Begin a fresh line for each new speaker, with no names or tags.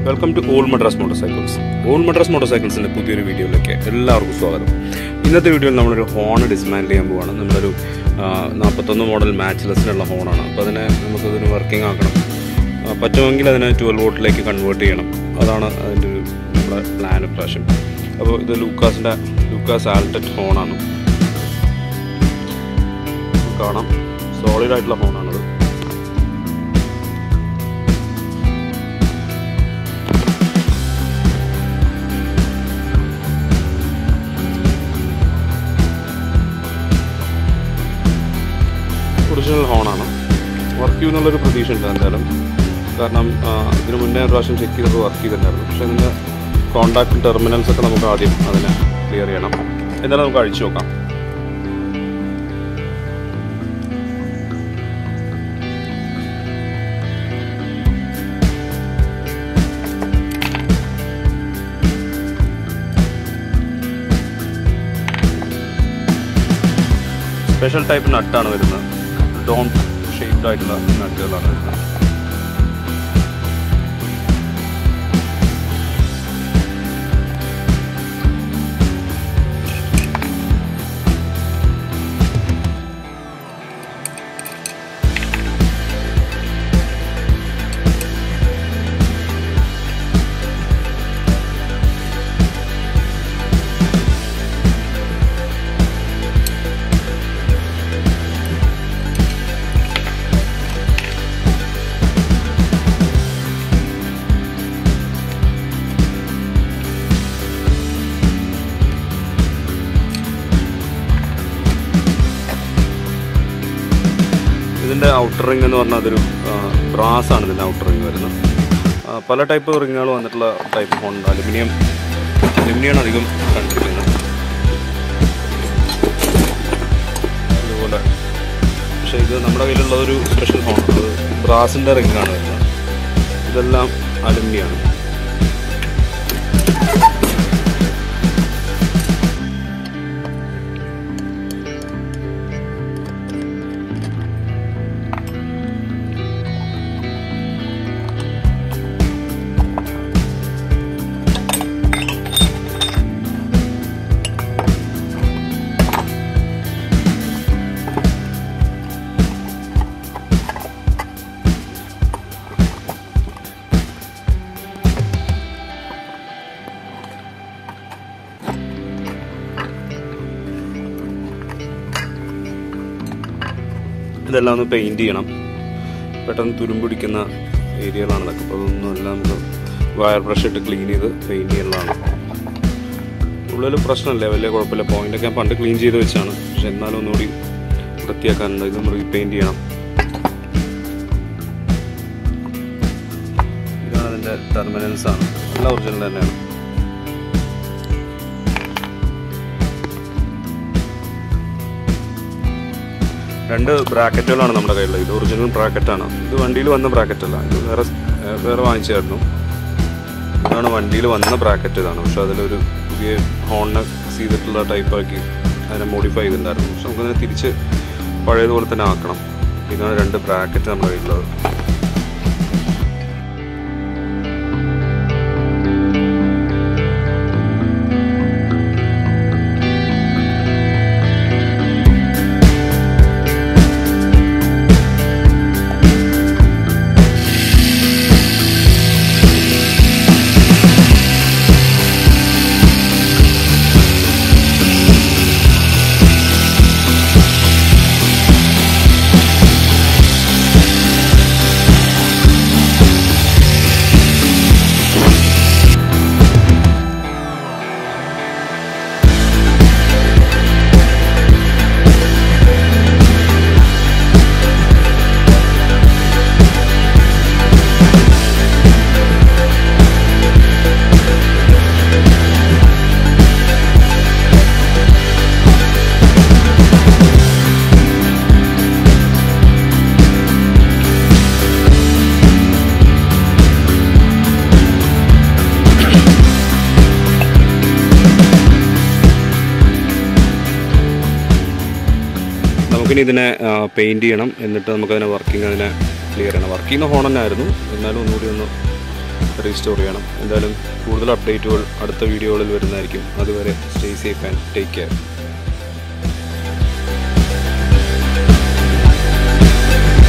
welcome to all Madras motor cycles all Madras motor സൈക്കിൾസിൻ്റെ പുതിയൊരു വീഡിയോയിലേക്ക് എല്ലാവർക്കും സ്വാഗതം ഇന്നത്തെ വീഡിയോയിൽ നമ്മളൊരു ഹോൺ ഡിസ്മാൻഡ് ചെയ്യാൻ പോവാണ് നമ്മളൊരു ആ, നാൽപ്പത്തൊന്ന് മോഡൽ മാച്ച്ലെസ്സിനുള്ള ഹോണാണ് അപ്പോൾ അതിനെ നമുക്കതിന് വർക്കിംഗ് ആക്കണം ആ, പറ്റുമെങ്കിൽ അതിനെ ട്വൽവ് വോട്ടിലേക്ക് കൺവേർട്ട് ചെയ്യണം അതാണ് അതിൻ്റെ ഒരു നമ്മുടെ പ്ലാൻ പ്രാവശ്യം അപ്പോൾ ഇത് ലൂക്കാസിൻ്റെ ലൂക്കാസ് ആൾട്ടറ്റ് ഹോണാണ് കാണാം സോളിഡ് ആയിട്ടുള്ള ഹോണാണത് ഒറിജിനൽ ഹോണാണ് വർക്ക് ചെയ്യുന്നുള്ളൊരു പ്രതീക്ഷ ഉണ്ട് എന്തായാലും കാരണം ആ, ഇതിന് മുന്നേ ഒരു പ്രാവശ്യം ചെക്ക് ചെയ്തപ്പോൾ വർക്ക് ചെയ്തിട്ടുണ്ടായിരുന്നു പക്ഷേ അതിൻ്റെ കോൺടാക്ട് ടെർമിനൽസ് ഒക്കെ നമുക്ക് ആദ്യം അതിനെ ക്ലിയർ ചെയ്യണം എന്നാലും നമുക്ക് അഴിച്ചു നോക്കാം സ്പെഷ്യൽ ടൈപ്പ് നട്ടാണ് വരുന്നത് ഡോൺ ഷേപ്ഡ് ആയിട്ടുള്ള നട്ടുകളാണ് വരുന്നത് ഇതിൻ്റെ ഔട്ടർ റിംഗ് എന്ന് പറഞ്ഞാൽ അതൊരു ബ്രാസ് ആണ് ഇതിൻ്റെ ഔട്ടർ റിംഗ് വരുന്നത് ആ, പല ടൈപ്പ് റിങ്ങുകൾ വന്നിട്ടുള്ള ടൈപ്പ് ഫോൺ അലുമിനിയം അലുമിനിയാണ് അധികം കണ്ടിരിക്കുന്നത് ഇതുപോലെ പക്ഷേ ഇത് നമ്മുടെ കയ്യിലുള്ള ഒരു സ്പെഷ്യൽ ഫോണാണ് അത് ബ്രാസിൻ്റെ റിങ്ങാണ് വരുന്നത് ഇതെല്ലാം അലുമിനിയാണ് ഇതെല്ലാം ഒന്ന് പെയിൻറ് ചെയ്യണം പെട്ടെന്ന് തുരുമ്പിടിക്കുന്ന ഏരിയകളാണ് ഇതൊക്കെ അപ്പോൾ അതൊന്നും എല്ലാം നമുക്ക് വയർ ബ്രഷ് ഇട്ട് ക്ലീൻ ചെയ്ത് പെയിൻറ് ചെയ്യാനുള്ളതാണ് ഉള്ളിൽ പ്രശ്നമില്ല വലിയ കുഴപ്പമില്ല പോയിൻ്റൊക്കെ ഞാൻ പണ്ട് ക്ലീൻ ചെയ്ത് വെച്ചാണ് പക്ഷെ എന്നാലും ഒന്നുകൂടി വൃത്തിയാക്കാനുണ്ട് ഇത് നമ്മൾ റീപെയിൻറ് ചെയ്യണം ഇതാണ് അതിൻ്റെ ടെർമിനൽസ് ആണ് എല്ലാം ഒറിജിനൽ തന്നെയാണ് രണ്ട് ബ്രാക്കറ്റുകളാണ് നമ്മുടെ കയ്യിലുള്ളത് ഇത് ഒറിജിനൽ ബ്രാക്കറ്റാണ് ഇത് വണ്ടിയിൽ വന്ന ബ്രാക്കറ്റ് അല്ല ഇത് വേറെ ഏർ വേറെ വാങ്ങിച്ചായിരുന്നു ഇതാണ് വണ്ടിയിൽ വന്ന ബ്രാക്കറ്റ് ഇതാണ് പക്ഷെ അതിലൊരു പുതിയ ഹോണിനെ ചെയ്തിട്ടുള്ള ടൈപ്പാക്കി അതിനെ മോഡിഫൈ ചെയ്തിട്ടുണ്ടായിരുന്നു പക്ഷെ നമുക്കതിനെ തിരിച്ച് പഴയതുപോലെ തന്നെ ആക്കണം ഇതാണ് രണ്ട് ബ്രാക്കറ്റ് നമ്മുടെ കയ്യിലുള്ളത് നമുക്കിനി ഇതിനെ പെയിൻറ് ചെയ്യണം എന്നിട്ട് നമുക്കതിനെ വർക്കിംഗ് അതിനെ ക്ലിയർ ചെയ്യണം വർക്ക് ചെയ്യുന്ന ഹോൺ തന്നെ ആയിരുന്നു എന്നാലും ഒന്നുകൂടി ഒന്ന് റീസ്റ്റോർ ചെയ്യണം എന്തായാലും കൂടുതൽ അപ്ഡേറ്റുകൾ അടുത്ത വീഡിയോകളിൽ വരുന്നതായിരിക്കും അതുവരെ stay safe and take care